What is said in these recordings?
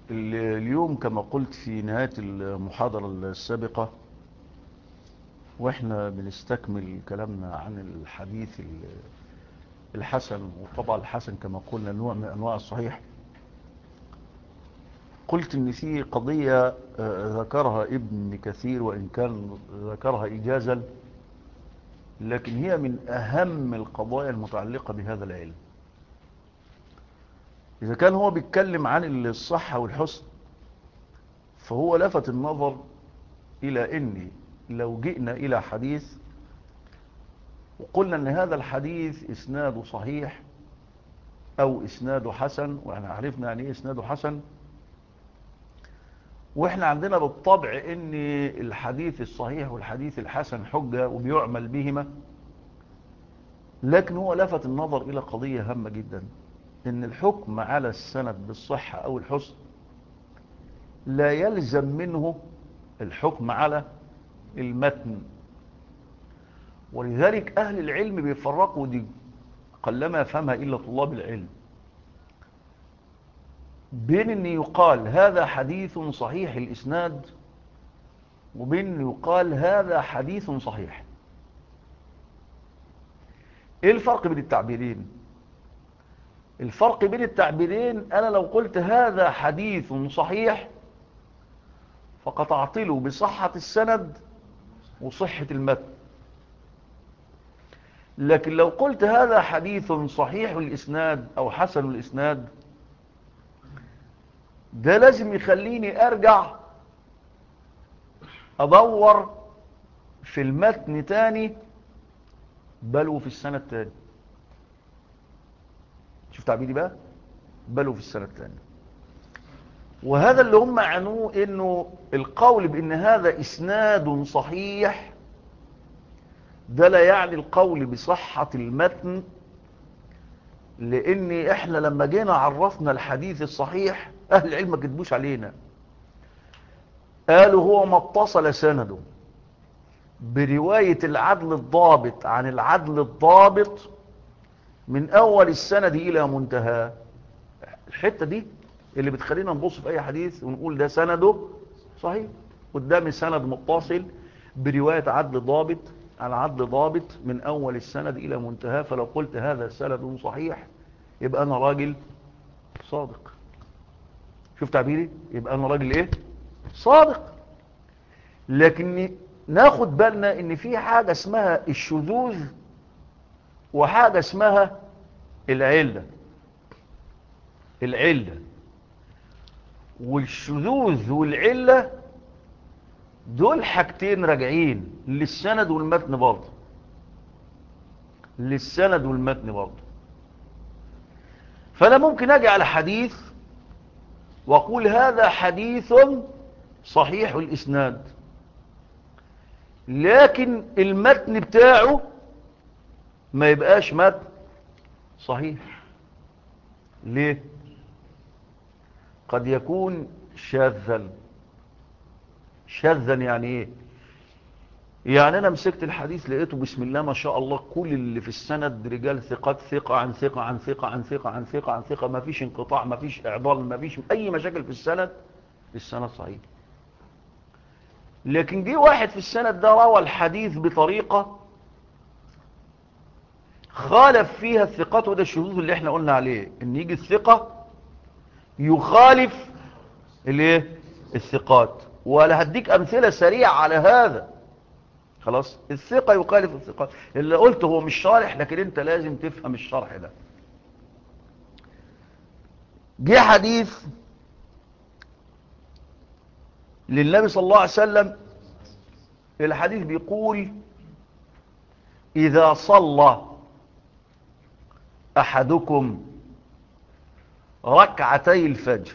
اليوم كما قلت في نهاية المحاضرة السابقة واحنا بنستكمل كلامنا عن الحديث الحسن وطبعا الحسن كما قلنا نوع من انواع الصحيح قلت ان في قضية ذكرها ابن كثير وان كان ذكرها اجازا لكن هي من اهم القضايا المتعلقة بهذا العلم اذا كان هو بيتكلم عن الصحة والحسن فهو لفت النظر الى ان لو جئنا الى حديث وقلنا ان هذا الحديث اسناده صحيح او اسناده حسن واحنا عرفنا يعني ايه اسناده حسن واحنا عندنا بالطبع ان الحديث الصحيح والحديث الحسن حجة وبيعمل بهما لكن هو لفت النظر الى قضية هامة جدا ان الحكم على السند بالصحة او الحسن لا يلزم منه الحكم على المتن ولذلك أهل العلم بيفرقوا دي قلما يفهمها إلا طلاب العلم بين أن يقال هذا حديث صحيح الإسناد وبين أن يقال هذا حديث صحيح إيه الفرق بين التعبيرين الفرق بين التعبيرين أنا لو قلت هذا حديث صحيح فقطعت له بصحة السند وصحة المتن لكن لو قلت هذا حديث صحيح الإسناد أو حسن الإسناد ده لازم يخليني أرجع أدور في المتن تاني بل وفي السنة التاني شوف تعبيري بقى بل وفي السنة التاني وهذا اللي هم عنوه انه القول بان هذا اسناد صحيح ده لا يعني القول بصحة المتن لان احنا لما جينا عرفنا الحديث الصحيح اهل العلم ما كتبوش علينا قالوا هو ما اتصل سنده برواية العدل الضابط عن العدل الضابط من اول السند الى منتهى الحتة دي اللي بتخلينا نبص في اي حديث ونقول ده سنده صحيح قدامي سند متصل برواية عدل ضابط عن عدل ضابط من اول السند الى منتهى فلو قلت هذا سند صحيح يبقى انا راجل صادق شوف تعبيري يبقى انا راجل ايه صادق لكن ناخد بالنا ان في حاجة اسمها الشذوذ وحاجة اسمها العلة العلة والشذوذ والعلة دول حاجتين راجعين للسند والمتن برضه للسند والمتن برضه فانا ممكن اجي على حديث واقول هذا حديث صحيح الاسناد لكن المتن بتاعه ما يبقاش متن صحيح ليه قد يكون شاذا شاذا يعني ايه يعني انا مسكت الحديث لقيته بسم الله ما شاء الله كل اللي في السند رجال ثقات ثقة عن ثقة عن ثقة عن ثقة عن ثقة عن ثقة ما فيش انقطاع ما فيش اعضال ما فيش اي مشاكل في السند السند صحيح لكن جه واحد في السند ده روى الحديث بطريقة خالف فيها الثقات وده الشذوذ اللي احنا قلنا عليه ان يجي الثقة يخالف الايه الثقات ولا هديك امثله سريعه على هذا خلاص الثقه يخالف الثقات اللي قلت هو مش شارح لكن انت لازم تفهم الشرح ده جه حديث للنبي صلى الله عليه وسلم الحديث بيقول اذا صلى احدكم ركعتي الفجر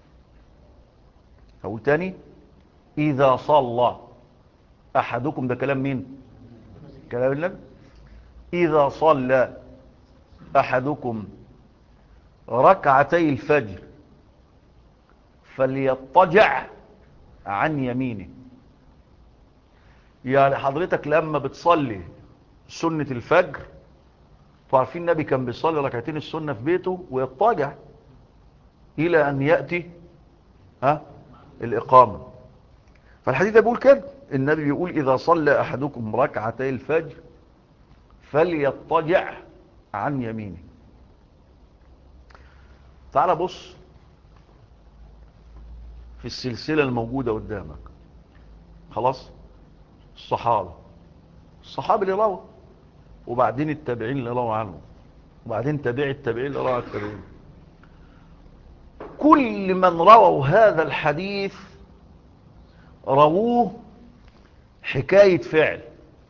أقول تاني إذا صلى أحدكم ده كلام مين كلام النبي إذا صلى أحدكم ركعتي الفجر فليضطجع عن يمينه يعني حضرتك لما بتصلي سنة الفجر تعرفين النبي كان بيصلي ركعتين السنة في بيته ويضطجع إلى أن يأتي ها الإقامة فالحديث ده بيقول كده النبي بيقول إذا صلى أحدكم ركعتي الفجر فليضطجع عن يمينه تعال بص في السلسلة الموجودة قدامك خلاص الصحابة الصحابة اللي رووا وبعدين التابعين اللي رووا عنه وبعدين تابع التابعين اللي رووا التابعين كل من رووا هذا الحديث رووه حكاية فعل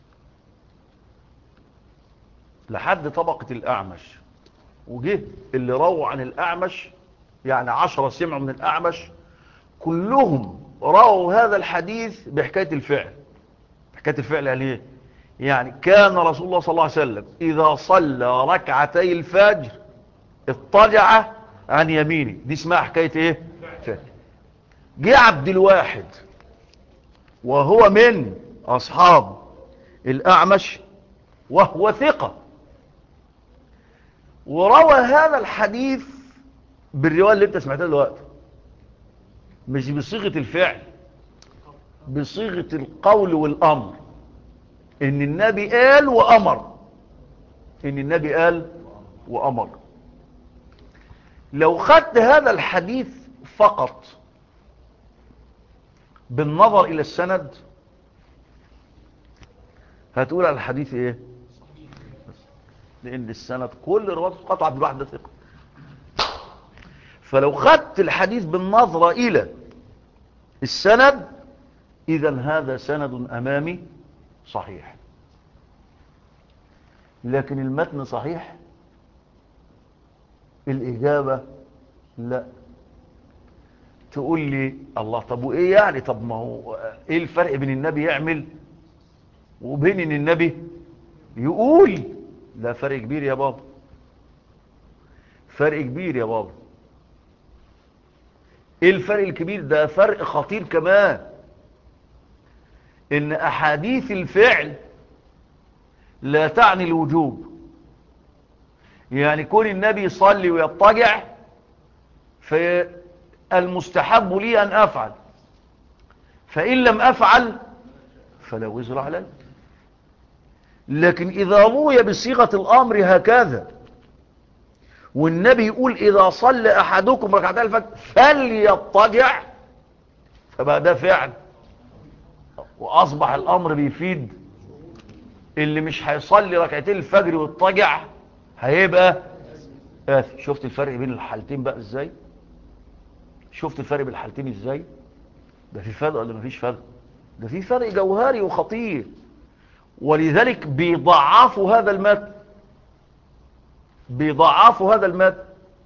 لحد طبقة الأعمش وجه اللي رووا عن الأعمش يعني عشرة سمعوا من الأعمش كلهم رووا هذا الحديث بحكاية الفعل حكاية الفعل يعني ايه يعني كان رسول الله صلى الله عليه وسلم إذا صلى ركعتي الفجر اضطجع عن يمينه دي اسمها حكاية ايه فعل جه عبد الواحد وهو من أصحاب الأعمش وهو ثقة وروى هذا الحديث بالرواية اللي انت سمعتها دلوقتي مش بصيغة الفعل بصيغة القول والأمر ان النبي قال وأمر ان النبي قال وأمر لو خدت هذا الحديث فقط بالنظر إلى السند هتقول على الحديث ايه لان السند كل رواة قطع عبد الواحد ده ثقة فلو خدت الحديث بالنظرة الى السند اذا هذا سند امامي صحيح لكن المتن صحيح الاجابة لا تقول لي الله طب وايه يعني طب ما هو ايه الفرق بين النبي يعمل وبين ان النبي يقول لا فرق كبير يا بابا فرق كبير يا بابا ايه الفرق الكبير ده فرق خطير كمان ان احاديث الفعل لا تعني الوجوب يعني كون النبي يصلي ويضطجع فالمستحب لي ان افعل فان لم افعل فلا وزر علي لكن إذا روي بصيغة الأمر هكذا والنبي يقول إذا صلى أحدكم ركعتين الفجر فليضطجع فبقى ده فعل وأصبح الأمر بيفيد اللي مش هيصلي ركعتين الفجر ويضطجع هيبقى آثم شفت الفرق بين الحالتين بقى ازاي شفت الفرق بين الحالتين ازاي ده في فرق ولا مفيش فرق ده في فرق جوهري وخطير ولذلك بيضعفوا هذا المتن بيضعفوا هذا المتن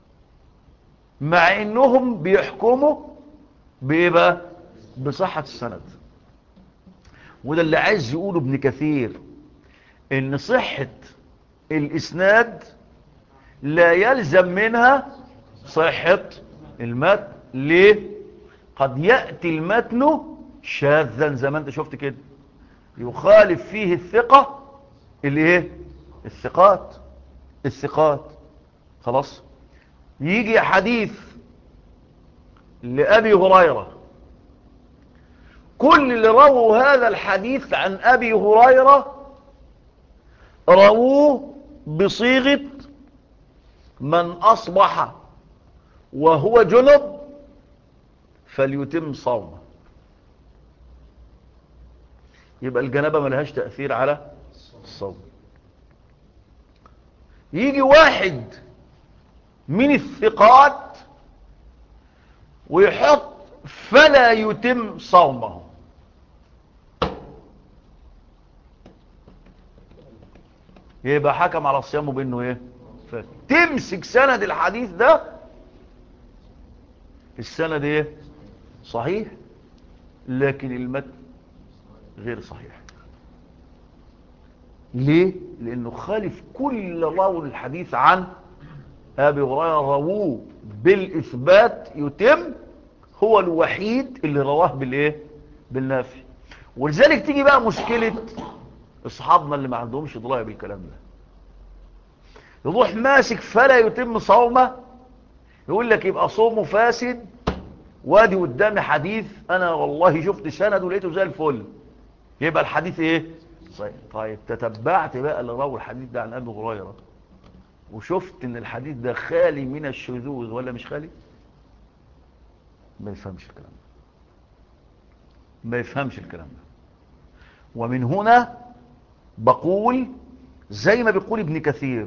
مع انهم بيحكموا بايه بقى بصحة السند وده اللي عايز يقوله ابن كثير ان صحة الاسناد لا يلزم منها صحة المتن ليه قد يأتي المتن شاذا زي ما انت شفت كده يخالف فيه الثقة الايه الثقات الثقات خلاص يجي حديث لأبي هريرة كل اللي رووا هذا الحديث عن أبي هريرة رووه بصيغة من أصبح وهو جنب فليتم صومه يبقى الجنابة ملهاش تأثير على الصوم يجي واحد من الثقات ويحط فلا يتم صومه يبقى حكم على صيامه بانه ايه تمسك سند الحديث ده السند ايه صحيح لكن المتن غير صحيح ليه لانه خالف كل راوي الحديث عن ابي هريره رووه بالاثبات يتم هو الوحيد اللي رواه بالايه بالنافي ولذلك تيجي بقى مشكله اصحابنا اللي ما عندهمش درايه بالكلام ده يروح ماسك فلا يتم صومه يقول لك يبقى صومه فاسد وادي قدامي حديث انا والله شفت سند ولقيته زي الفل يبقى الحديث ايه صحيح. طيب تتبعت بقى اللي راوي الحديث ده عن ابي هريره وشفت ان الحديث ده خالي من الشذوذ ولا مش خالي ما يفهمش الكلام ده ما يفهمش الكلام ده ومن هنا بقول زي ما بيقول ابن كثير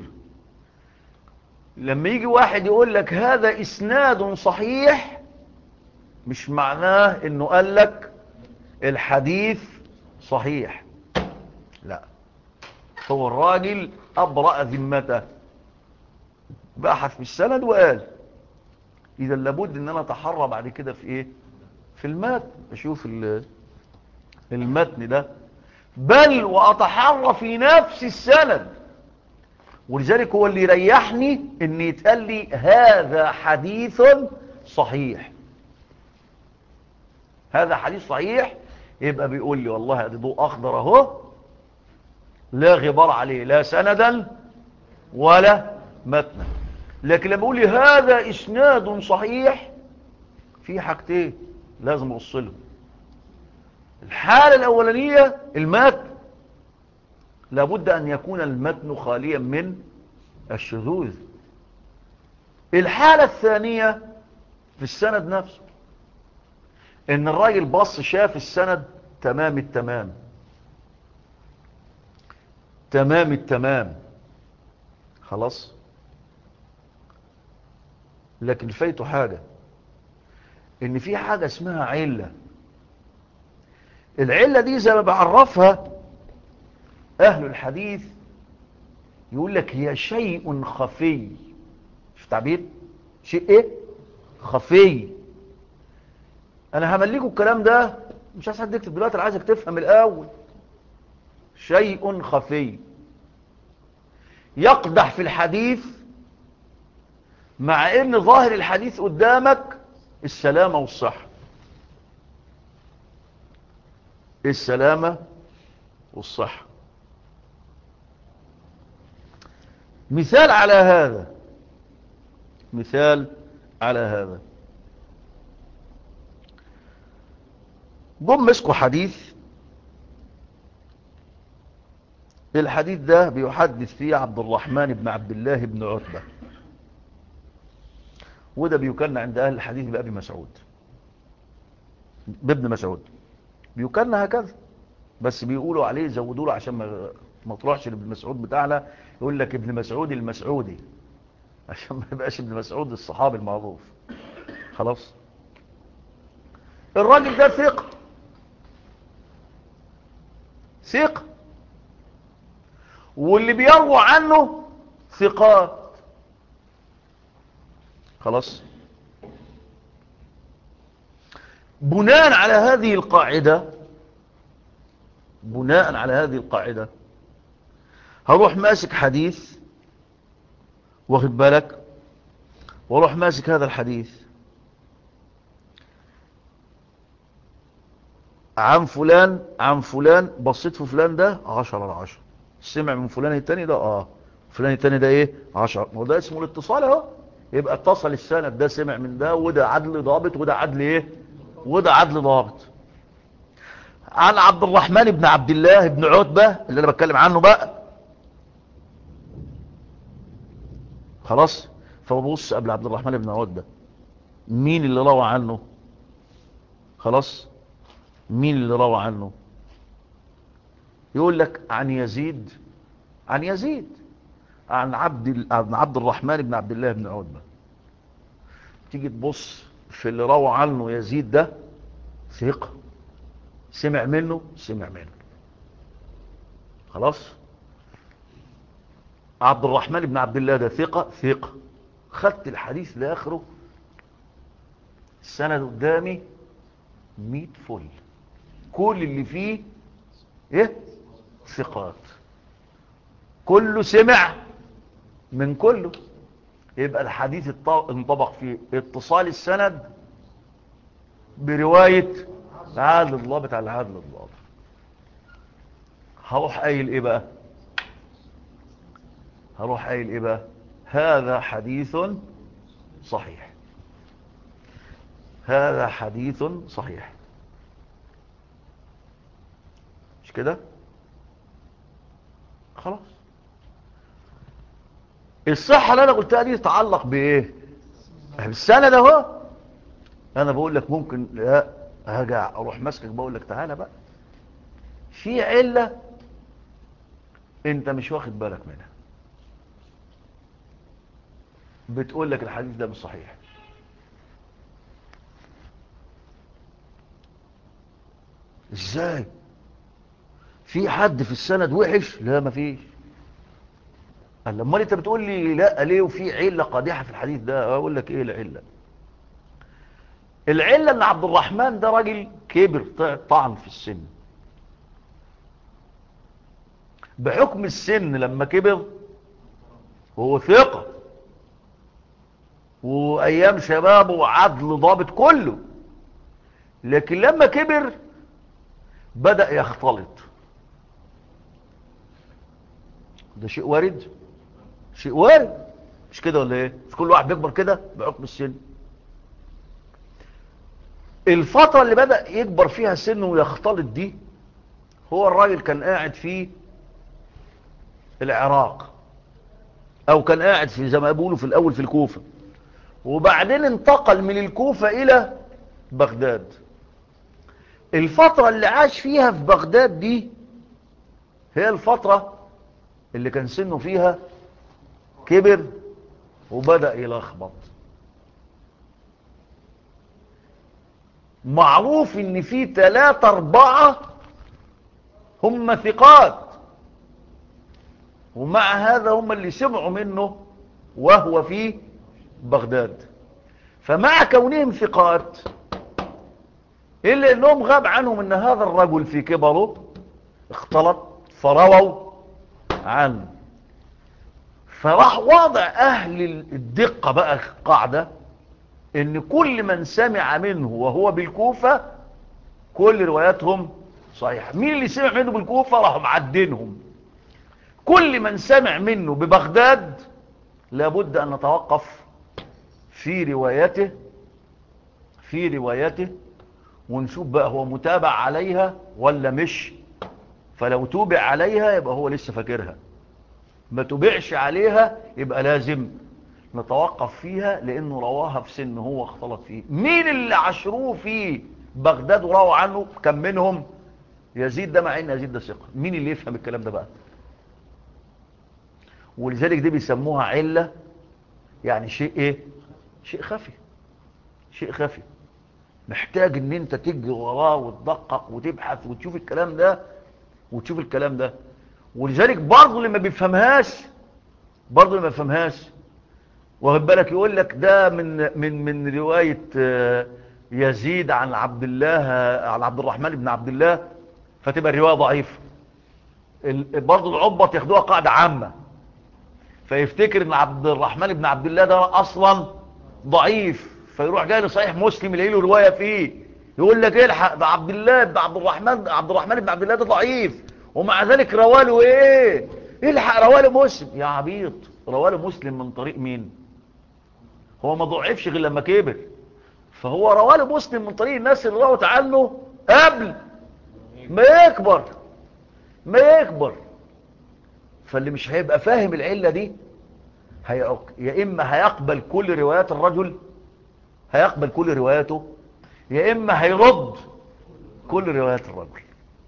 لما يجي واحد يقول لك هذا اسناد صحيح مش معناه انه قال لك الحديث صحيح لا هو الراجل ابرأ ذمته بحث في السند وقال اذا لابد ان انا اتحرى بعد كده في ايه في المتن اشوف المتن ده بل واتحرى في نفس السند ولذلك هو اللي يريحني ان يتقال لي هذا حديث صحيح هذا حديث صحيح يبقى بيقول لي والله ادي ضوء اخضر اهو لا غبار عليه لا سندا ولا متنا لكن لما يقول لي هذا اسناد صحيح في حاجتين لازم اوصلهم الحالة الاولانية المتن لابد ان يكون المتن خاليا من الشذوذ الحالة الثانية في السند نفسه ان الراجل بص شاف السند تمام التمام تمام التمام خلاص لكن فايته حاجة ان في حاجة اسمها علة العلة دي زي ما بعرفها اهل الحديث يقول لك هي شيء خفي شوف تعبير شيء ايه خفي انا همليكوا الكلام ده مش عايز حد يكتب دلوقتي انا عايزك تفهم الاول شيء خفي يقدح في الحديث مع ان ظاهر الحديث قدامك السلامة والصحة السلامة والصحة مثال على هذا مثال على هذا جم مسكوا حديث الحديث ده بيحدث فيه عبد الرحمن بن عبد الله بن عتبة وده بيكن عند أهل الحديث بأبي مسعود بابن مسعود بيكن هكذا بس بيقولوا عليه زودوا له عشان ما ما تروحش لابن مسعود بتاعنا يقول لك ابن مسعود المسعودي عشان ما يبقاش ابن مسعود الصحابي المعروف خلاص الراجل ده ثقة ثقة واللي بيروى عنه ثقات خلاص بناء على هذه القاعدة بناء على هذه القاعدة هروح ماسك حديث واخد بالك واروح ماسك هذا الحديث عن فلان عن فلان بصيت في فلان ده عشرة على عشرة سمع من فلان التاني ده اه فلان التاني ده ايه عشرة ما ده اسمه الاتصال اهو يبقى اتصل السند ده سمع من ده وده عدل ضابط وده عدل ايه وده عدل ضابط عن عبد الرحمن بن عبد الله بن عتبة اللي انا بتكلم عنه بقى خلاص فببص قبل عبد الرحمن بن عتبة مين اللي روى عنه خلاص مين اللي روى عنه يقول لك عن يزيد عن يزيد عن عبد عن عبد الرحمن بن عبد الله بن عتبة تيجي تبص في اللي روى عنه يزيد ده ثقة سمع منه سمع منه خلاص عبد الرحمن بن عبد الله ده ثقة ثقة خدت الحديث لاخره السند قدامي 100 فل كل اللي فيه ايه ثقات كله سمع من كله يبقى الحديث انطبق في اتصال السند برواية عادل الضابط على عادل الضابط هروح قايل ايه بقى هروح قايل ايه بقى هذا حديث صحيح هذا حديث صحيح مش كده خلاص الصحة اللي انا قلتها دي تتعلق بايه بالسنة ده هو انا بقول لك ممكن لا هرجع اروح ماسكك بقول لك تعالى بقى في علة انت مش واخد بالك منها بتقول لك الحديث ده مش صحيح ازاي في حد في السند وحش لا مفيش قال لما انت بتقول لي لا ليه وفي عله قادحه في الحديث ده اقول لك ايه العله العله ان عبد الرحمن ده راجل كبر طعن في السن بحكم السن لما كبر هو ثقه وايام شبابه وعدل ضابط كله لكن لما كبر بدأ يختلط ده شيء وارد شيء وارد مش كده ولا ايه مش كل واحد بيكبر كده بحكم السن الفترة اللي بدأ يكبر فيها سنه ويختلط دي هو الراجل كان قاعد في العراق او كان قاعد في زي ما بيقولوا في الاول في الكوفة وبعدين انتقل من الكوفة الى بغداد الفترة اللي عاش فيها في بغداد دي هي الفترة اللي كان سنه فيها كبر وبدأ يلخبط معروف ان في ثلاثة اربعة هم ثقات ومع هذا هم اللي سمعوا منه وهو في بغداد فمع كونهم ثقات إلا أنهم غاب عنهم أن هذا الرجل في كبره اختلط فرووا عنه فراح واضع أهل الدقة بقى قاعدة أن كل من سمع منه وهو بالكوفة كل رواياتهم صحيحة مين اللي سمع منه بالكوفة راحوا معدينهم كل من سمع منه ببغداد لابد أن نتوقف في روايته في روايته ونشوف بقى هو متابع عليها ولا مش فلو توبع عليها يبقى هو لسه فاكرها ما توبعش عليها يبقى لازم نتوقف فيها لانه رواها في سن هو اختلط فيه مين اللي عشروه في بغداد وروى عنه كم منهم يزيد ده مع ان يزيد ده ثقه مين اللي يفهم الكلام ده بقى ولذلك دي بيسموها علة يعني شيء ايه شيء خفي شيء خفي محتاج ان انت تجري وراه وتدقق وتبحث وتشوف الكلام ده وتشوف الكلام ده ولذلك برضه اللي ما بيفهمهاش برضه اللي ما بيفهمهاش واخد بالك يقول لك ده من من من روايه يزيد عن عبد الله عن عبد الرحمن بن عبد الله فتبقى الروايه ضعيفه برضه العبط ياخدوها قاعده عامه فيفتكر ان عبد الرحمن بن عبد الله ده اصلا ضعيف فيروح جاي لصحيح مسلم يلاقي له روايه فيه يقول لك الحق ده عبد الله بن عبد الرحمن عبد الرحمن بن عبد الله ده ضعيف ومع ذلك رواله ايه الحق رواله مسلم يا عبيط رواله مسلم من طريق مين هو ما ضعفش غير لما كبر فهو رواله مسلم من طريق الناس اللي روت عنه قبل ما يكبر ما يكبر فاللي مش هيبقى فاهم العله دي هي يا اما هيقبل كل روايات الرجل هيقبل كل رواياته يا إما هيرد كل روايات الرجل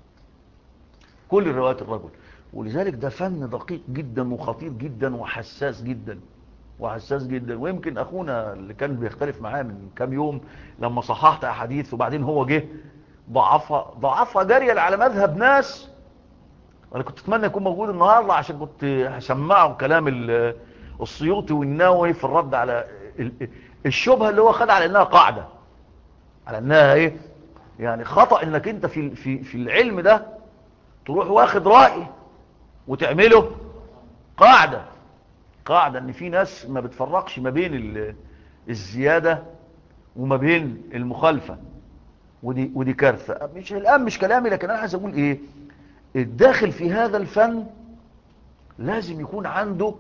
كل روايات الرجل ولذلك ده فن دقيق جدا وخطير جدا وحساس جدا وحساس جدا ويمكن أخونا اللي كان بيختلف معاه من كام يوم لما صححت أحاديث وبعدين هو جه ضعفها ضعفها جارية على مذهب ناس أنا كنت أتمنى يكون موجود النهاردة عشان كنت هسمعه كلام السيوطي والناوي في الرد على الشبهة اللي هو خد على انها قاعدة على انها ايه يعني خطأ انك انت في, في, في العلم ده تروح واخد رأي وتعمله قاعدة قاعدة ان في ناس ما بتفرقش ما بين الزيادة وما بين المخالفة ودي, ودي كارثة مش الان مش كلامي لكن انا عايز اقول ايه الداخل في هذا الفن لازم يكون عنده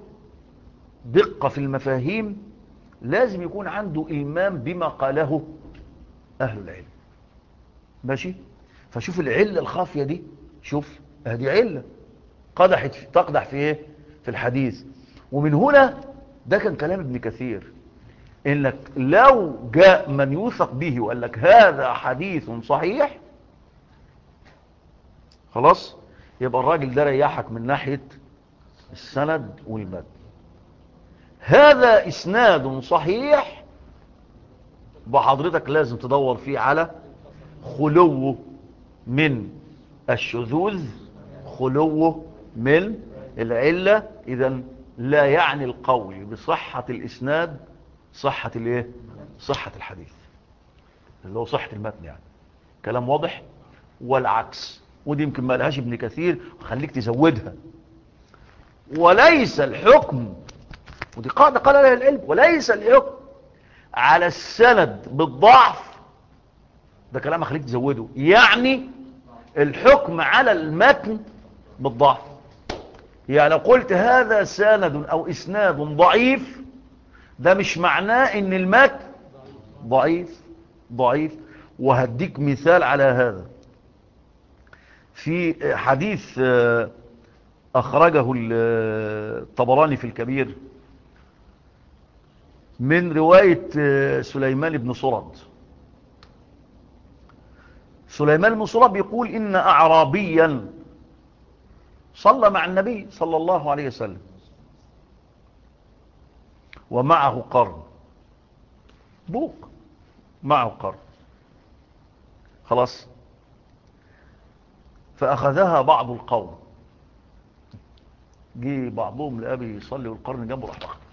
دقة في المفاهيم لازم يكون عنده إلمام بما قاله أهل العلم ماشي فشوف العلة الخافية دي شوف هذه علة قدحت تقدح في ايه في الحديث ومن هنا ده كان كلام ابن كثير انك لو جاء من يوثق به وقال لك هذا حديث صحيح خلاص يبقى الراجل ده ريحك من ناحية السند والمد هذا اسناد صحيح بحضرتك لازم تدور فيه على خلوه من الشذوذ خلوه من العلة اذا لا يعني القول بصحة الاسناد صحة الايه صحة الحديث اللي هو صحة المتن يعني كلام واضح والعكس ودي يمكن ما لهاش ابن كثير وخليك تزودها وليس الحكم ودي قاعدة قال لها العلم وليس الحكم على السند بالضعف ده كلام خليك تزوده يعني الحكم على المتن بالضعف يعني لو قلت هذا سند او اسناد ضعيف ده مش معناه ان المتن ضعيف ضعيف وهديك مثال على هذا في حديث اخرجه الطبراني في الكبير من رواية سليمان بن صرد سليمان بن صرد يقول إن أعرابيا صلى مع النبي صلى الله عليه وسلم ومعه قرن بوق معه قرن خلاص فأخذها بعض القوم جي بعضهم لأبي يصلي والقرن جنبه راح واخده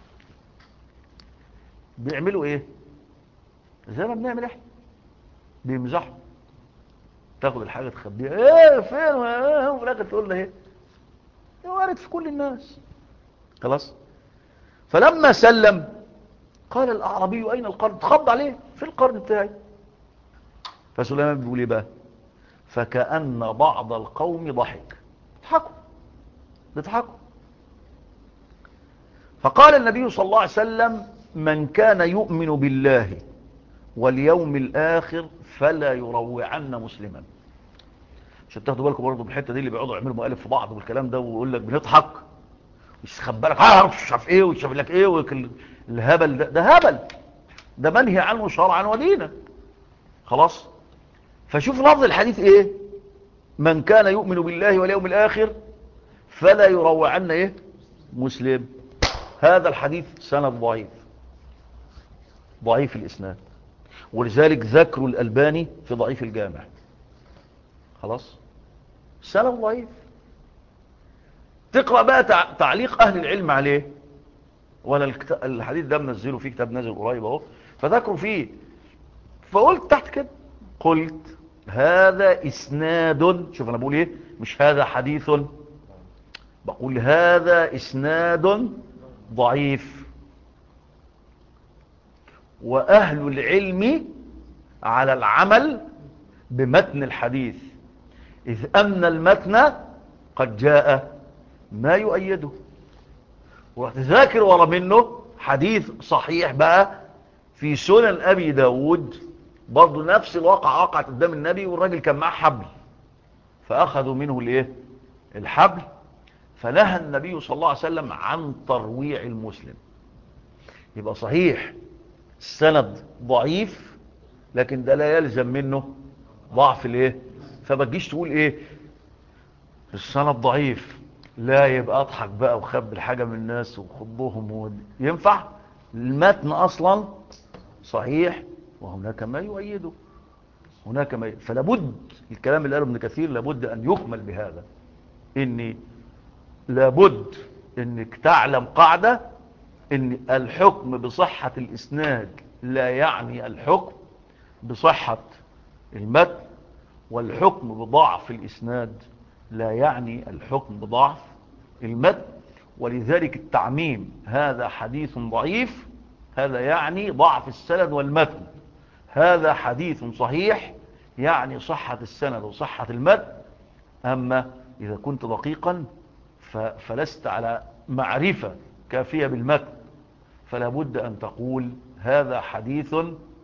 بيعملوا ايه زي ما بنعمل احنا بيمزحوا تاخد الحاجة تخبيها ايه فين ايه وفي الاخر تقول له ايه وارد في كل الناس خلاص فلما سلم قال الاعرابي اين القرن تخض عليه في القرن بتاعي فسليمان بيقول ايه بقى فكأن بعض القوم ضحك ضحكوا بيضحكوا فقال النبي صلى الله عليه وسلم من كان يؤمن بالله واليوم الآخر فلا يروعن مسلما عشان تاخدوا بالكم برضه بالحته دي اللي بيقعدوا يعملوا مقالب في بعض والكلام ده ويقول لك بنضحك ويخبى لك اه مش عارف ايه ويشوف لك ايه ويك الهبل ده ده هبل ده منهي عنه شرعا ودينا خلاص فشوف لفظ الحديث ايه من كان يؤمن بالله واليوم الآخر فلا يروعن ايه مسلم هذا الحديث سند ضعيف ضعيف الإسناد ولذلك ذكر الألباني في ضعيف الجامع خلاص سند ضعيف تقرأ بقى تعليق أهل العلم عليه ولا الحديث ده منزله في كتاب نازل قريب اهو فذكروا فيه فقلت تحت كده قلت هذا إسناد شوف أنا بقول إيه مش هذا حديث بقول هذا إسناد ضعيف وأهل العلم على العمل بمتن الحديث إذ أن المتن قد جاء ما يؤيده ورحت ذاكر ورا منه حديث صحيح بقى في سنن أبي داود برضو نفس الواقع وقعت قدام النبي والراجل كان معاه حبل فأخذوا منه الايه الحبل فنهى النبي صلى الله عليه وسلم عن ترويع المسلم يبقى صحيح السند ضعيف لكن ده لا يلزم منه ضعف الايه فما تجيش تقول ايه السند ضعيف لا يبقى اضحك بقى وخب الحاجة من الناس وخضوهم ود... ينفع المتن اصلا صحيح وهناك ما يؤيده هناك ما ي... فلابد الكلام اللي قاله ابن كثير لابد ان يكمل بهذا ان لابد انك تعلم قاعدة ان الحكم بصحة الاسناد لا يعني الحكم بصحة المتن والحكم بضعف الاسناد لا يعني الحكم بضعف المتن ولذلك التعميم هذا حديث ضعيف هذا يعني ضعف السند والمتن هذا حديث صحيح يعني صحة السند وصحة المتن أما إذا كنت دقيقا فلست على معرفة كافية بالمتن فلا بد أن تقول هذا حديث ها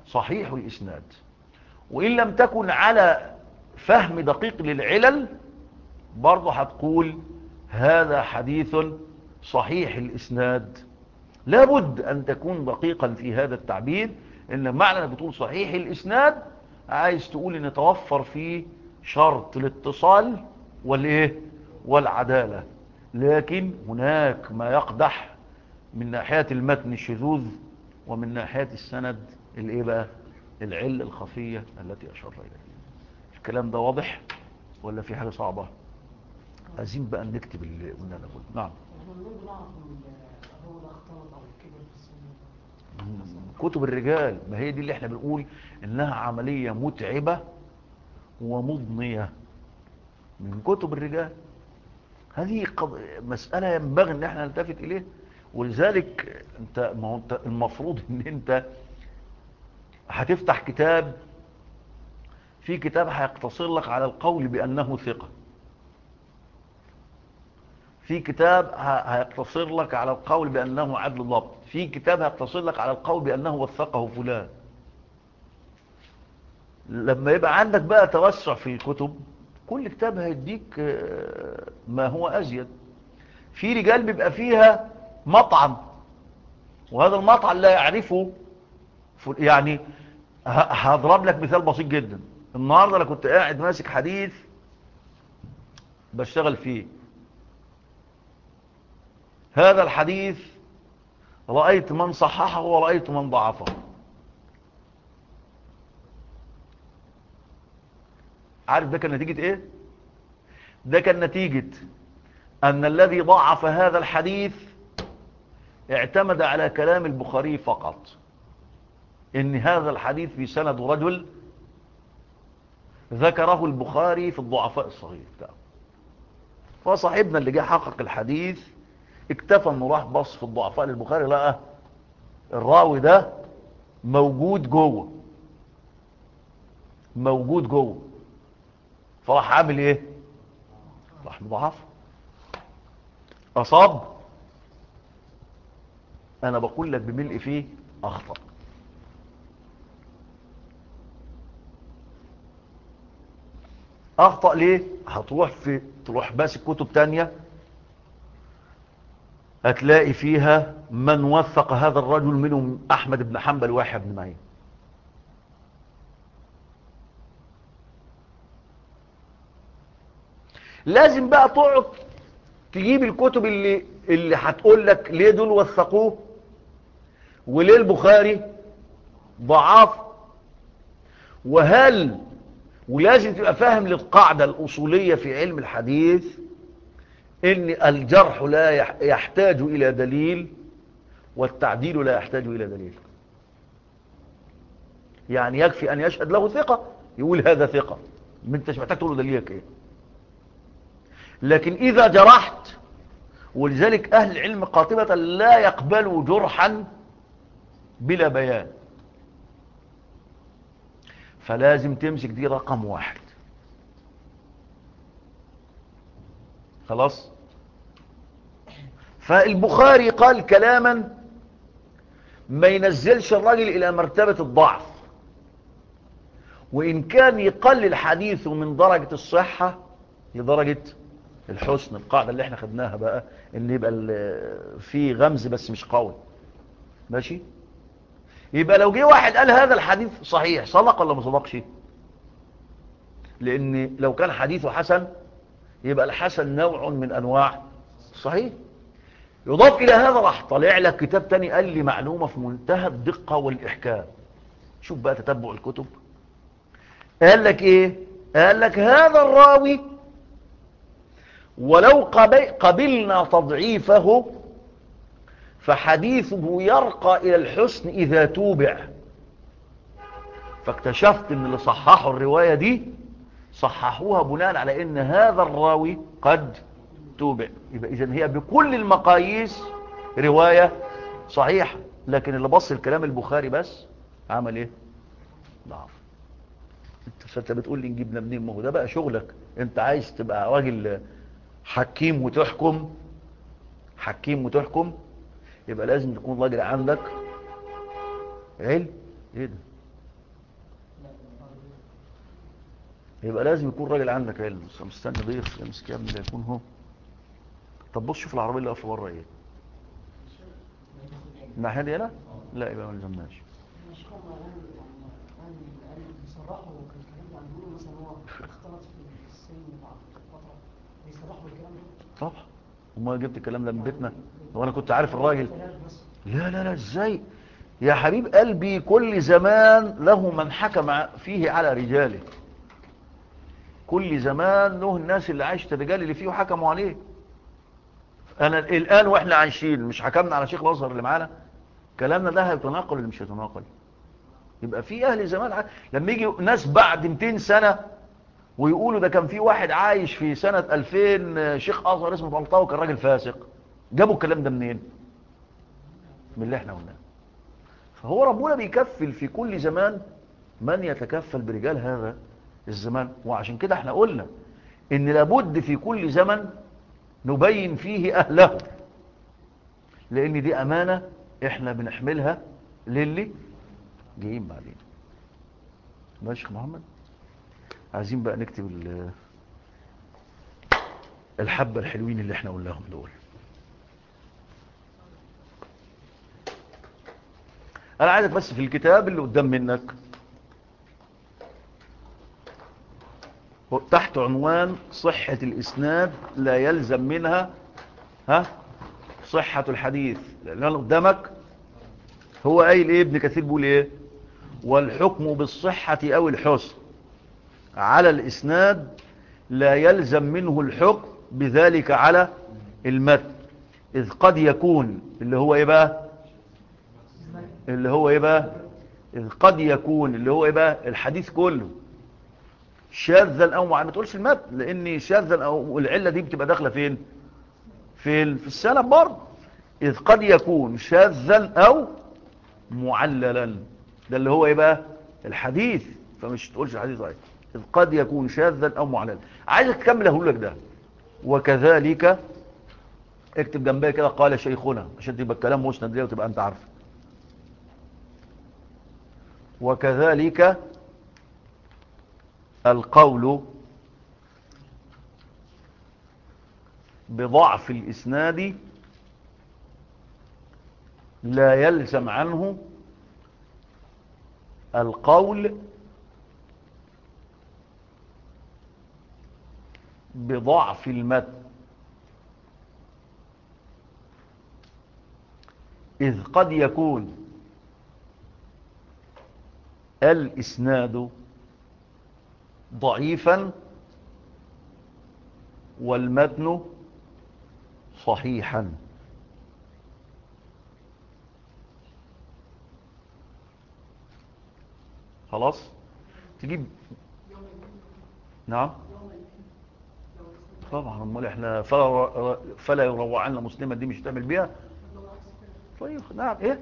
صحيح الإسناد وإن لم تكن على فهم دقيق للعلل برضه هتقول هذا حديث صحيح الإسناد لابد أن تكون دقيقا في هذا التعبير إن معنى أنك بتقول صحيح الإسناد عايز تقول أن توفر فيه شرط الاتصال والإيه والعدالة لكن هناك ما يقدح من ناحية المتن الشذوذ ومن ناحية السند الايه بقى العلة الخفية التي أشار إليها الكلام ده واضح ولا في حاجة صعبة عايزين بقى نكتب اللي قلنا ده كله نعم كتب الرجال ما هي دي اللي احنا بنقول انها عملية متعبة ومضنية من كتب الرجال هذه قض... مسألة ينبغي ان احنا نلتفت اليه ولذلك انت ما هو انت المفروض ان انت هتفتح كتاب في كتاب هيقتصر لك على القول بأنه ثقة في كتاب هيقتصر لك على القول بأنه عدل ضبط في كتاب هيقتصر لك على القول بأنه وثقه فلان لما يبقى عندك بقى توسع في الكتب كل كتاب هيديك ما هو أزيد في رجال بيبقى فيها مطعم وهذا المطعم لا يعرفه يعني هضرب لك مثال بسيط جدا النهاردة انا كنت قاعد ماسك حديث بشتغل فيه هذا الحديث رأيت من صححه ورأيت من ضعفه عارف ده كان نتيجة ايه ده كان نتيجة ان الذي ضعف هذا الحديث اعتمد على كلام البخاري فقط ان هذا الحديث في سند رجل ذكره البخاري في الضعفاء الصغير بتاعه فصاحبنا اللي جه حقق الحديث اكتفى انه راح بص في الضعفاء للبخاري لقى الراوي ده موجود جوه موجود جوه فراح عامل ايه راح مضاعف اصاب انا بقول لك بملء فيه اخطأ اخطأ ليه هتروح في تروح ماسك كتب تانية هتلاقي فيها من وثق هذا الرجل منهم احمد بن حنبل واحد بن معين لازم بقى تقعد تجيب الكتب اللي اللي هتقول لك ليه دول وثقوه وليه البخاري ضعاف وهل ولازم تبقى فاهم للقاعدة الأصولية في علم الحديث ان الجرح لا يحتاج إلى دليل والتعديل لا يحتاج إلى دليل يعني يكفي أن يشهد له ثقة يقول هذا ثقة من انت محتاج تقول له دليلك ايه لكن إذا جرحت ولذلك أهل العلم قاطبة لا يقبلوا جرحا بلا بيان فلازم تمسك دي رقم واحد خلاص فالبخاري قال كلاما ما ينزلش الراجل إلى مرتبة الضعف وإن كان يقلل حديثه من درجة الصحة لدرجة الحسن القاعدة اللي احنا خدناها بقى ان يبقى في غمز بس مش قوي ماشي يبقى لو جه واحد قال هذا الحديث صحيح صدق ولا ما صدقش لان لو كان حديثه حسن يبقى الحسن نوع من انواع صحيح يضاف الى هذا راح طالع لك كتاب تاني قال لي معلومة في منتهى الدقة والاحكام شوف بقى تتبع الكتب قال لك ايه قال لك هذا الراوي ولو قبلنا تضعيفه فحديثه يرقى إلى الحسن إذا توبع فاكتشفت ان اللي صححوا الرواية دي صححوها بناء على ان هذا الراوي قد توبع يبقى اذا هي بكل المقاييس رواية صحيحة لكن اللي بص الكلام البخاري بس عمل ايه ضعف انت انت بتقول لي نجيبنا منين ما هو ده بقى شغلك انت عايز تبقى راجل حكيم وتحكم حكيم وتحكم يبقى لازم تكون راجل عندك علم ايه ده يبقى لازم يكون راجل عندك علم بس مستني ضيف يمسك يا ابني ده يكون هو طب بص شوف العربيه اللي واقفه بره ايه الناحيه دي هنا لا يبقى ما نلزمناش مش هم قال يعني قال بيصرحوا بالكلام ده بيقولوا مثلا هو اختلط في السن بعد فتره بيصرحوا بالكلام ده طبعا وما جبت الكلام ده من بيتنا هو انا كنت عارف الراجل بس لا لا لا ازاي يا حبيب قلبي كل زمان له من حكم فيه على رجاله كل زمان له الناس اللي عايشة الرجال اللي فيه حكموا عليه انا الان واحنا عايشين مش حكمنا على شيخ الازهر اللي معانا كلامنا ده هيتناقل ولا مش هيتناقل يبقى في اهل زمان ع- لما يجي ناس بعد 200 سنة ويقولوا ده كان في واحد عايش في سنة 2000 شيخ ازهر اسمه طلطاوي كان راجل فاسق جابوا الكلام ده منين من اللي احنا قلناه فهو ربنا بيكفل في كل زمان من يتكفل برجال هذا الزمان وعشان كده احنا قلنا ان لابد في كل زمن نبين فيه اهله لان دي امانة احنا بنحملها للي جايين بعدين ماشي يا محمد عايزين بقى نكتب ال- الحبة الحلوين اللي احنا قلناهم دول انا عايزك بس في الكتاب اللي قدام منك تحت عنوان صحة الاسناد لا يلزم منها ها صحة الحديث لان أنا قدامك هو قايل ايه ابن كثير بيقول ايه والحكم بالصحة او الحسن على الاسناد لا يلزم منه الحكم بذلك على المتن اذ قد يكون اللي هو ايه بقى اللي هو ايه بقى إذ قد يكون اللي هو ايه بقى الحديث كله شاذا او مع ما تقولش المتن لان شاذا او العله دي بتبقى داخله فين في ال- في السند برضه اذ قد يكون شاذا او معللا ده اللي هو ايه بقى الحديث فمش تقولش الحديث ضعيف اذ قد يكون شاذا او معللا عايزك تكمل اقول لك ده وكذلك اكتب جنبها كده قال شيخنا عشان تبقى الكلام مسند ليه وتبقى انت عارف وكذلك القول بضعف الإسناد لا يلزم عنه القول بضعف المتن إذ قد يكون الإسناد ضعيفا والمتن صحيحا خلاص تجيب نعم طبعا امال احنا فلا, فلا يروع عنا مسلمة دي مش تعمل بيها طيب نعم ايه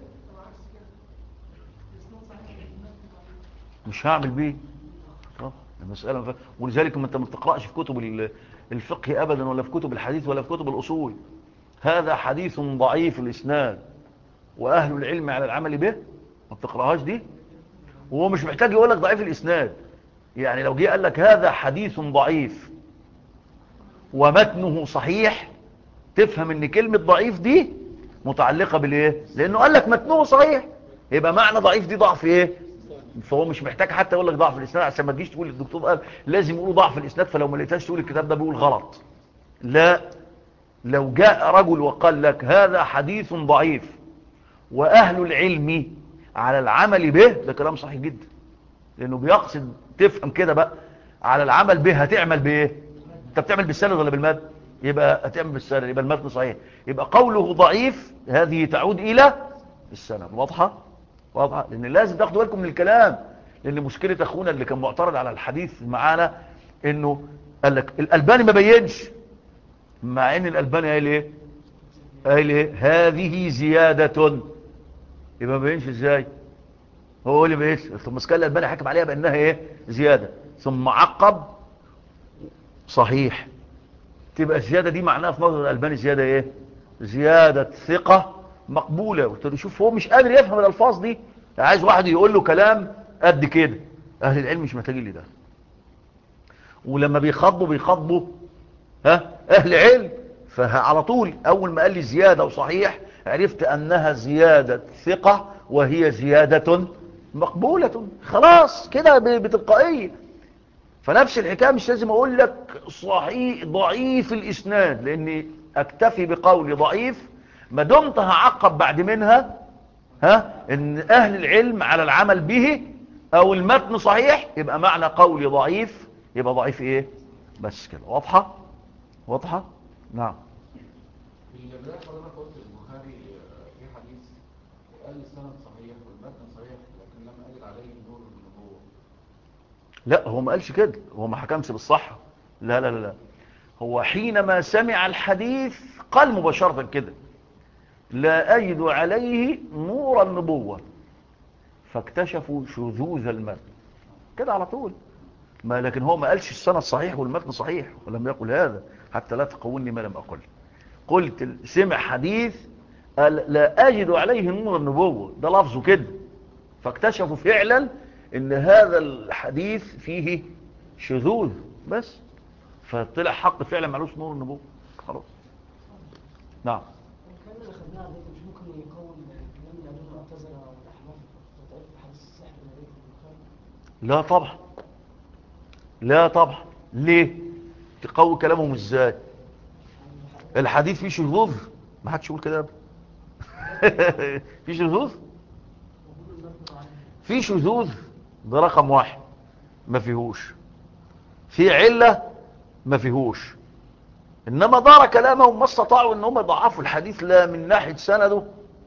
مش هعمل بيه اه المسألة مف... ولذلك ما انت ما بتقرأش في كتب ال- الفقه ابدا ولا في كتب الحديث ولا في كتب الاصول هذا حديث ضعيف الاسناد واهل العلم على العمل به ما بتقرأهاش دي وهو مش محتاج يقول لك ضعيف الاسناد يعني لو جه قال لك هذا حديث ضعيف ومتنه صحيح تفهم ان كلمة ضعيف دي متعلقة بالايه لانه قال لك متنه صحيح يبقى معنى ضعيف دي ضعف ايه فهو مش محتاج حتى يقول لك ضعف الاسناد عشان ما تجيش تقول الدكتور قال لازم يقولوا ضعف الاسناد فلو ما لقيتهاش تقول الكتاب ده بيقول غلط لا لو جاء رجل وقال لك هذا حديث ضعيف واهل العلم على العمل به ده كلام صحيح جدا لانه بيقصد تفهم كده بقى على العمل به هتعمل بايه انت بتعمل بالسند ولا بالمد يبقى هتعمل بالسند يبقى المتن صحيح يبقى قوله ضعيف هذه تعود الى السند واضحه واضحه لان لازم تاخدوا بالكم من الكلام لان مشكله اخونا اللي كان معترض على الحديث معانا انه قال لك الالباني ما بينش مع ان الالباني قال ايه قال ايه هذه زياده يبقى ما بينش ازاي هو اللي بينش ثم مسكال الالباني حكم عليها بانها ايه زياده ثم عقب صحيح تبقى الزياده دي معناها في نظر الالباني زياده ايه زياده ثقه مقبوله قلت له شوف هو مش قادر يفهم الالفاظ دي عايز واحد يقول له كلام قد كده اهل العلم مش محتاجين لده ولما بيخاطبوا بيخاطبوا ها اهل علم فعلى طول اول ما قال لي زيادة وصحيح عرفت انها زيادة ثقة وهي زيادة مقبولة خلاص كده ب- بتلقائية فنفس الحكاية مش لازم اقول لك صحيح ضعيف الاسناد لاني اكتفي بقولي ضعيف ما دمت هعقب بعد منها ها ان اهل العلم على العمل به او المتن صحيح يبقى معنى قولي ضعيف يبقى ضعيف ايه بس كده واضحة واضحة نعم في البداية حضرتك قلت البخاري آه، في حديث قال السند صحيح والمتن صحيح لكن لم أجد عليه نور النبوة لا هو ما قالش كده هو ما حكمش بالصحة لا لا لا لا هو حينما سمع الحديث قال مباشرة كده لا أجد عليه نور النبوة فاكتشفوا شذوذ المتن كده على طول ما لكن هو ما قالش السند صحيح والمتن صحيح ولم يقل هذا حتى لا تقولني ما لم أقل قلت ال- سمع حديث قال لا أجد عليه نور النبوة ده لفظه كده فاكتشفوا فعلا ان هذا الحديث فيه شذوذ بس فطلع حق فعلا معلوش نور النبوة خلاص نعم الكلام اللي خدناه ده مش ممكن يقوم الكلام اللي قالوه المعتزله والاحناف وتعرف حديث السحر اللي في البخاري لا طبعا لا طبعا ليه تقوي كلامهم ازاي الحديث فيه شذوذ ما حدش يقول كده أبدا. في شذوذ في شذوذ ده رقم واحد ما فيهوش في علة ما فيهوش انما دار كلامهم ما استطاعوا ان هم يضعفوا الحديث لا من ناحية سنده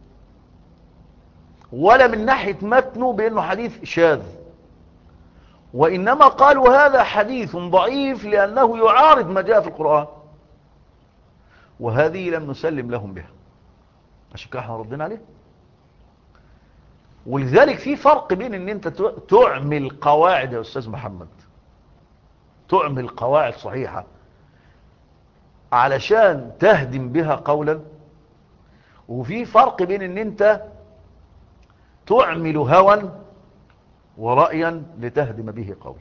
ولا من ناحية متنه بانه حديث شاذ وانما قالوا هذا حديث ضعيف لانه يعارض ما جاء في القرآن وهذه لم نسلم لهم بها عشان كده احنا ردنا عليه ولذلك في فرق بين ان انت تعمل قواعد يا استاذ محمد تعمل قواعد صحيحة علشان تهدم بها قولا وفي فرق بين ان انت تعمل هوى ورأيا لتهدم به قولا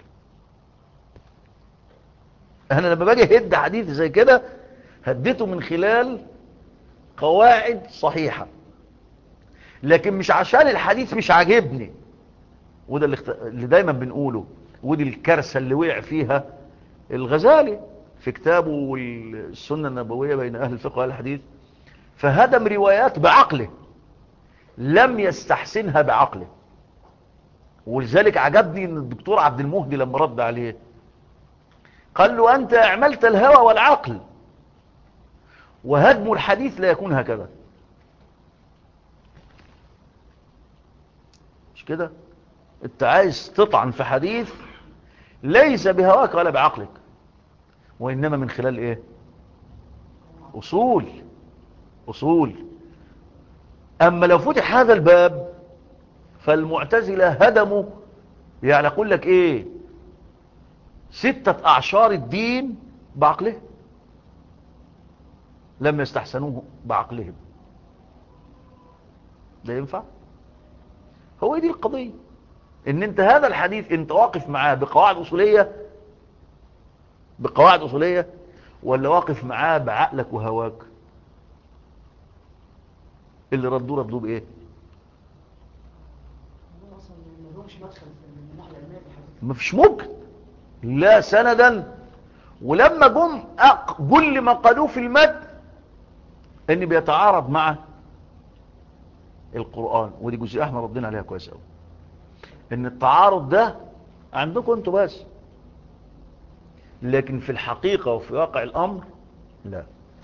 انا لما باجي هد حديث زي كده هديته من خلال قواعد صحيحة لكن مش عشان الحديث مش عاجبني وده اللي, اخت... اللي دايما بنقوله ودي الكارثة اللي وقع فيها الغزالي في كتابه السنة النبوية بين أهل الفقه وأهل الحديث فهدم روايات بعقله لم يستحسنها بعقله ولذلك عجبني ان الدكتور عبد المهدي لما رد عليه قال له أنت أعملت الهوى والعقل وهدم الحديث لا يكون هكذا مش كده انت عايز تطعن في حديث ليس بهواك ولا بعقلك وإنما من خلال ايه أصول أصول أما لو فتح هذا الباب فالمعتزلة هدموا يعني أقول لك إيه ستة أعشار الدين بعقله لم يستحسنوه بعقلهم ده ينفع هو دي القضية ان انت هذا الحديث انت واقف معاه بقواعد اصولية بقواعد اصولية ولا واقف معاه بعقلك وهواك اللي ردوه ردوه بايه هو اصلا ما لهمش مدخل في من الناحيه العلميه في الحديث مفيش ممكن لا سندا ولما جم أق- كل ما قالوه في المد ان بيتعارض مع القرآن ودي جزئية احنا ردينا عليها كويس قوي ان التعارض ده عندكم انتوا بس لكن في الحقيقة وفي واقع الامر لا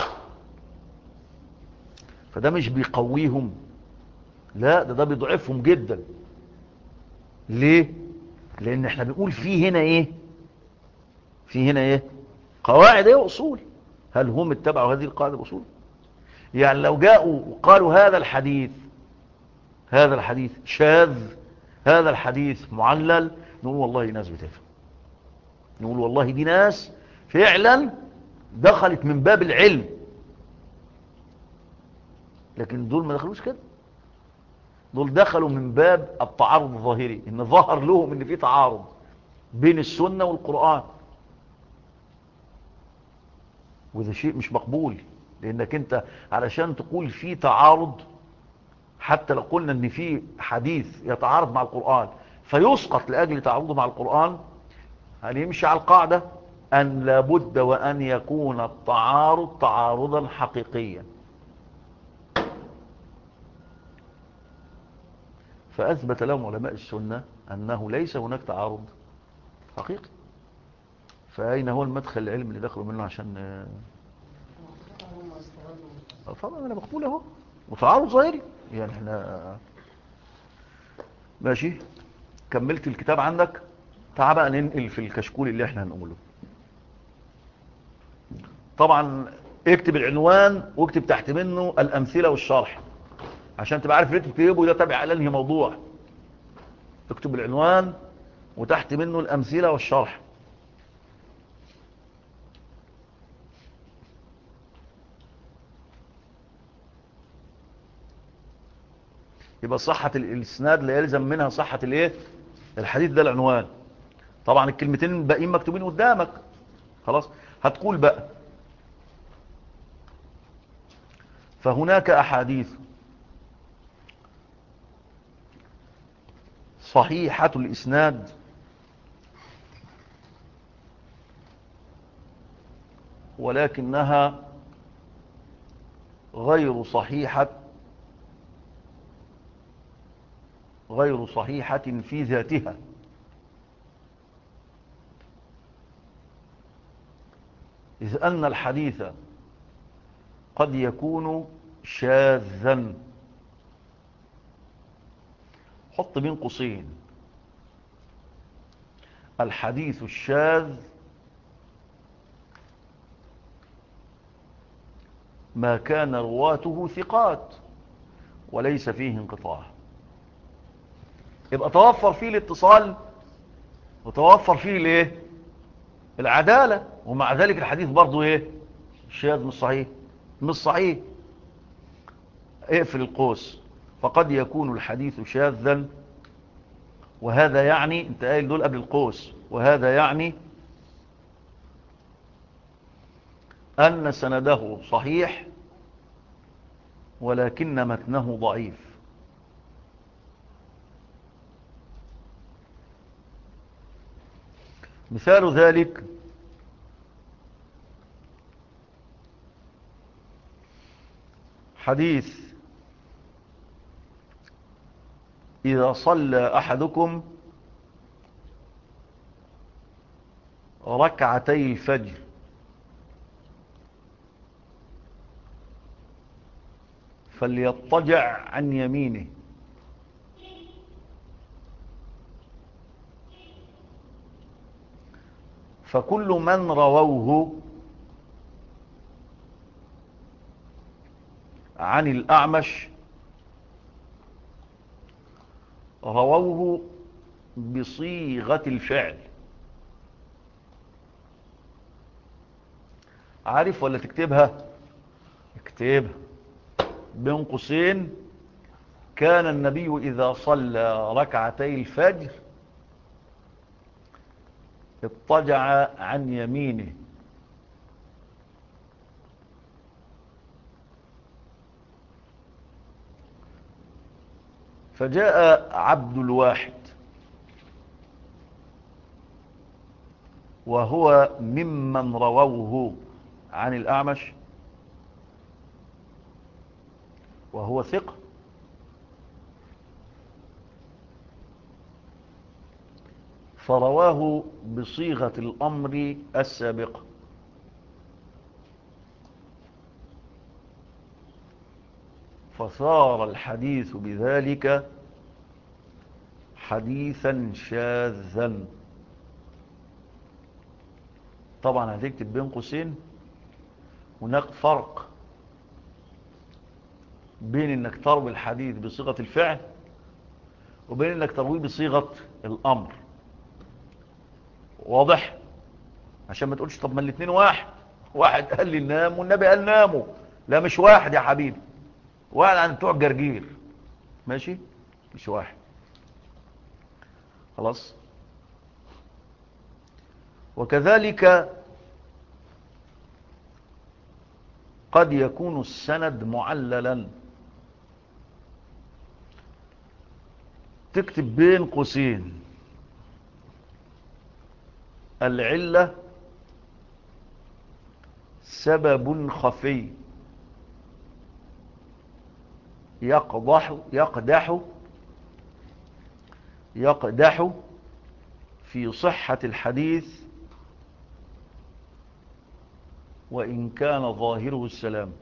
فده مش بيقويهم لا ده ده بيضعفهم جدا ليه لان احنا بنقول في هنا ايه في هنا ايه قواعد ايه واصول هل هم اتبعوا هذه القاعدة الاصول يعني لو جاءوا وقالوا هذا الحديث هذا الحديث شاذ هذا الحديث معلل نقول والله ناس بتفهم نقول والله دي ناس فعلا دخلت من باب العلم لكن دول ما دخلوش كده دول دخلوا من باب التعارض الظاهري ان ظهر لهم ان في تعارض بين السنة والقرآن وده شيء مش مقبول لانك انت علشان تقول في تعارض حتى لو قلنا ان في حديث يتعارض مع القرآن فيسقط لأجل تعارضه مع القرآن هنمشي على القاعدة أن لابد وأن يكون التعارض تعارضا حقيقيا فأثبت لهم علماء السنة أنه ليس هناك تعارض حقيقي فأين هو المدخل العلمي اللي دخلوا منه عشان آه، هم استغلوا طبعا انا مقبول اهو وتعارض ظاهري يعني احنا ماشي كملت الكتاب عندك تعال بقى ننقل في الكشكول اللي احنا هنقوله طبعا اكتب العنوان واكتب تحت منه الامثله والشرح عشان تبقى عارف اللي انت بتكتبه ده تابع على انهي موضوع اكتب العنوان وتحت منه الامثله والشرح يبقى صحة الاسناد لا يلزم منها صحة الايه الحديث ده العنوان طبعا الكلمتين الباقيين مكتوبين قدامك خلاص هتقول بقى فهناك احاديث صحيحة الاسناد ولكنها غير صحيحة غير صحيحة في ذاتها إذ أن الحديث قد يكون شاذا حط بين قوسين الحديث الشاذ ما كان رواته ثقات وليس فيه انقطاع يبقى توفر فيه الاتصال وتوفر فيه الايه العدالة ومع ذلك الحديث برضو ايه شاذ مش صحيح مش صحيح اقفل القوس فقد يكون الحديث شاذا وهذا يعني انت قايل دول قبل القوس وهذا يعني أن سنده صحيح ولكن متنه ضعيف مثال ذلك حديث إذا صلى أحدكم ركعتي الفجر فليضطجع عن يمينه فكل من رووه عن الأعمش رووه بصيغة الفعل عارف ولا تكتبها اكتبها بين قوسين كان النبي إذا صلى ركعتي الفجر اضطجع عن يمينه فجاء عبد الواحد وهو ممن رووه عن الأعمش وهو ثقة فرواه بصيغة الأمر السابقة فصار الحديث بذلك حديثا شاذا طبعا هتكتب بين قوسين هناك فرق بين انك تروي الحديث بصيغة الفعل وبين انك ترويه بصيغة الامر واضح عشان ما تقولش طب ما الاثنين واحد واحد قال لي نام والنبي قال ناموا لا مش واحد يا حبيبي واحد عن بتوع الجرجير ماشي مش واحد خلاص وكذلك قد يكون السند معللا تكتب بين قوسين العلة سبب خفي يقضح يقدح يقدح في صحة الحديث وإن كان ظاهره السلام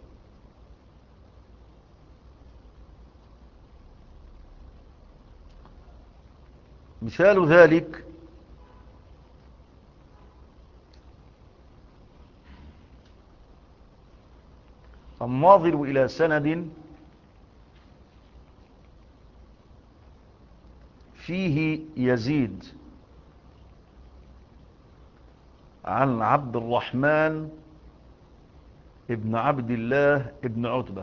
مثال ذلك الناظر إلى سند فيه يزيد عن عبد الرحمن ابن عبد الله ابن عتبة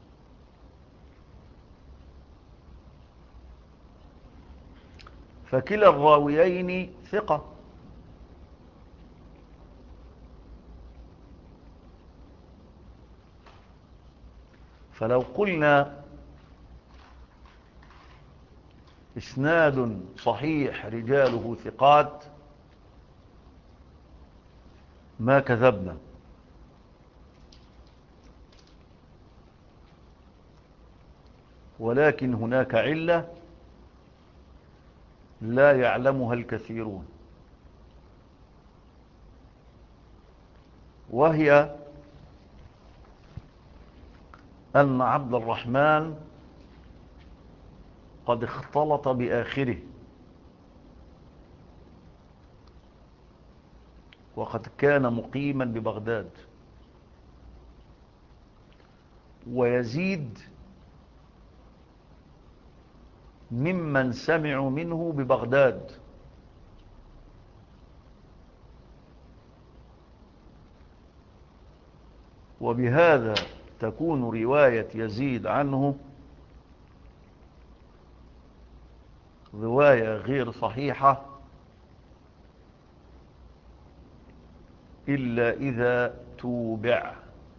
فكلا الراويين ثقة فلو قلنا اسناد صحيح رجاله ثقات ما كذبنا ولكن هناك علة لا يعلمها الكثيرون وهي أن عبد الرحمن قد اختلط بآخره وقد كان مقيما ببغداد ويزيد ممن سمعوا منه ببغداد وبهذا تكون رواية يزيد عنه رواية غير صحيحة إلا إذا توبع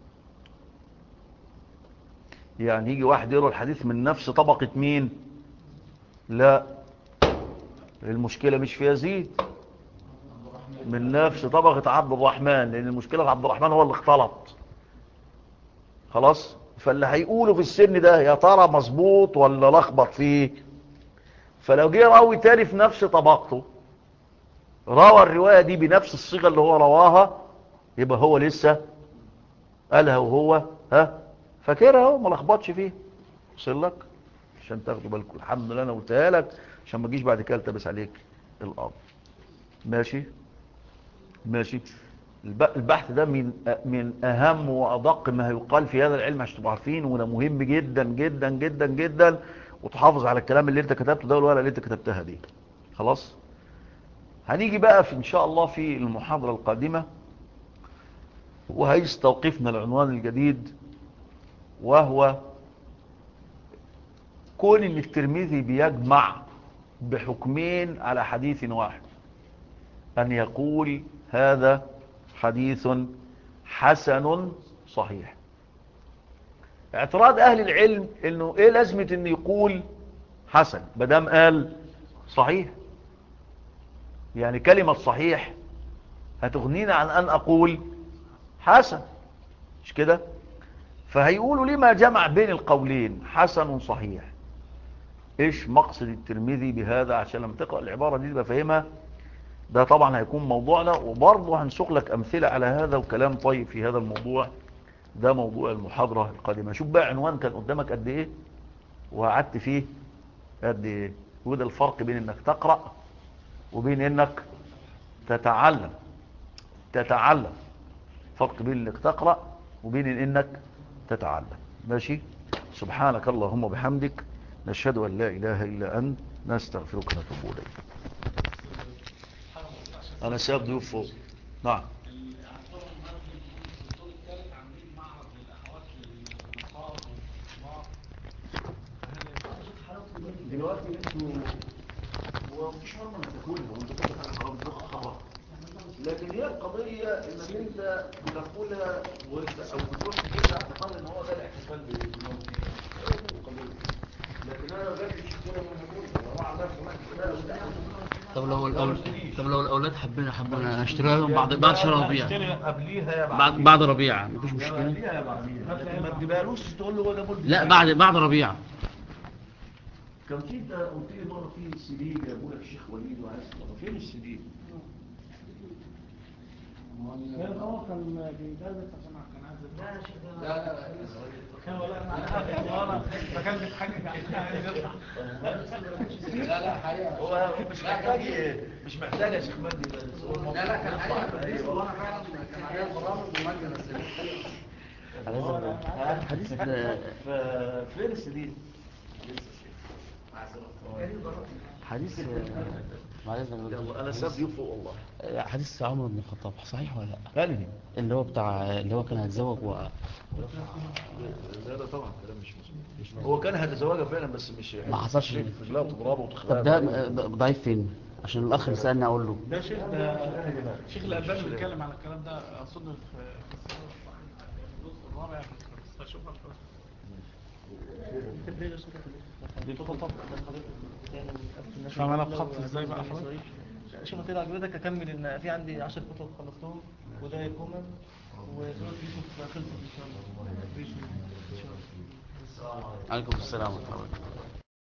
يعني يجي واحد يروي الحديث من نفس طبقة مين لا المشكلة مش في يزيد من نفس طبقة عبد الرحمن لأن المشكلة عبد الرحمن هو اللي اختلط خلاص فاللي هيقوله في السن ده يا ترى مظبوط ولا لخبط فيه فلو جه راوي تاني في نفس طبقته روى الرواية دي بنفس الصيغة اللي هو رواها يبقى هو لسه قالها وهو ها فاكرها هو ما لخبطش فيه وصل لك عشان تاخدوا بالكم الحمد لله انا قلتها لك عشان ما تجيش بعد كده التبس عليك الامر ماشي ماشي البحث ده من من اهم وادق ما يقال في هذا العلم عشان تبقوا عارفين وده مهم جدا جدا جدا جدا وتحافظ على الكلام اللي انت كتبته ده والورقه اللي انت كتبتها دي خلاص هنيجي بقى في ان شاء الله في المحاضره القادمه وهيستوقفنا العنوان الجديد وهو كون ان الترمذي بيجمع بحكمين على حديث واحد ان يقول هذا حديث حسن صحيح اعتراض اهل العلم انه ايه لازمة انه يقول حسن بدام قال صحيح يعني كلمة صحيح هتغنينا عن ان اقول حسن مش كده فهيقولوا لما جمع بين القولين حسن صحيح ايش مقصد الترمذي بهذا عشان لما تقرأ العبارة دي تبقى فاهمها ده طبعا هيكون موضوعنا وبرضه هنسوق لك امثلة على هذا وكلام طيب في هذا الموضوع ده موضوع المحاضرة القادمة شوف بقى عنوان كان قدامك قد ايه وقعدت فيه قد ايه وده الفرق بين انك تقرأ وبين انك تتعلم تتعلم فرق بين انك تقرأ وبين انك تتعلم ماشي سبحانك اللهم وبحمدك نشهد ان لا اله الا انت نستغفرك ونتوب اليك انا ساب ضيوف فوق نعم دلوقتي انتوا هو مفيش حرمه انك تاكلها وانت كده خلاص بتاخد خبر لكن هي القضية انك انت بتقولها وانت او بتروح تجيب اعتقاد ان هو ده الاحتفال بالموت هي دي القضية لكن انا ما جاتش كده من هقول هو على نفسه ما احتفال وده طب لو الأول... طب لو الاولاد حبينا حبينا اشتريها لهم بعد بعد شهر ربيع قبليها يا بعد بعد ربيع مفيش يا مشكله بعديها يا بعديها لكن ما تجيبهالوش تقول له هو ده مولد لا بعد بعد ربيع كان في ده قلت لي مره في سي دي جابوا لك الشيخ وليد وعايز فين السي دي؟ كان اه كان بيدرس عشان كان عايز ماشي لا لا لا كان ولا انا انا فكان بيتحجج عايز يطلع لا لا حقيقة هو مش محتاج مش محتاج يا شيخ مجدي بس هو الموضوع لا لا كان حقيقة يطلع. تدريس والله أنا فعلا كان عليها برامج ومادة بس حديث ففين السي دي؟ حديث معلش يلا انا ساب يفوق والله حديث عمر بن الخطاب صحيح ولا لا انهي؟ اللي هو بتاع اللي هو كان هيتزوج و... لا لا طبعا كلام مش مظبوط هو كان هيتزوجها فعلا بس مش ما حصلش. لا تضربه وتخلعها طب ده ضعيف فين عشان الاخ بيسالني اقول له ده شيخ ده شيخ الألباني بيتكلم على الكلام ده أظن في في الجزء الرابع شوفها فاهم انا بخط ازاي بقى حضرتك شوف كده حضرتك اكمل ان في عندي 10 كتب خلصتهم وده يكون وسورة يوسف خلصت ان شاء الله عليكم السلام ورحمه الله وبركاته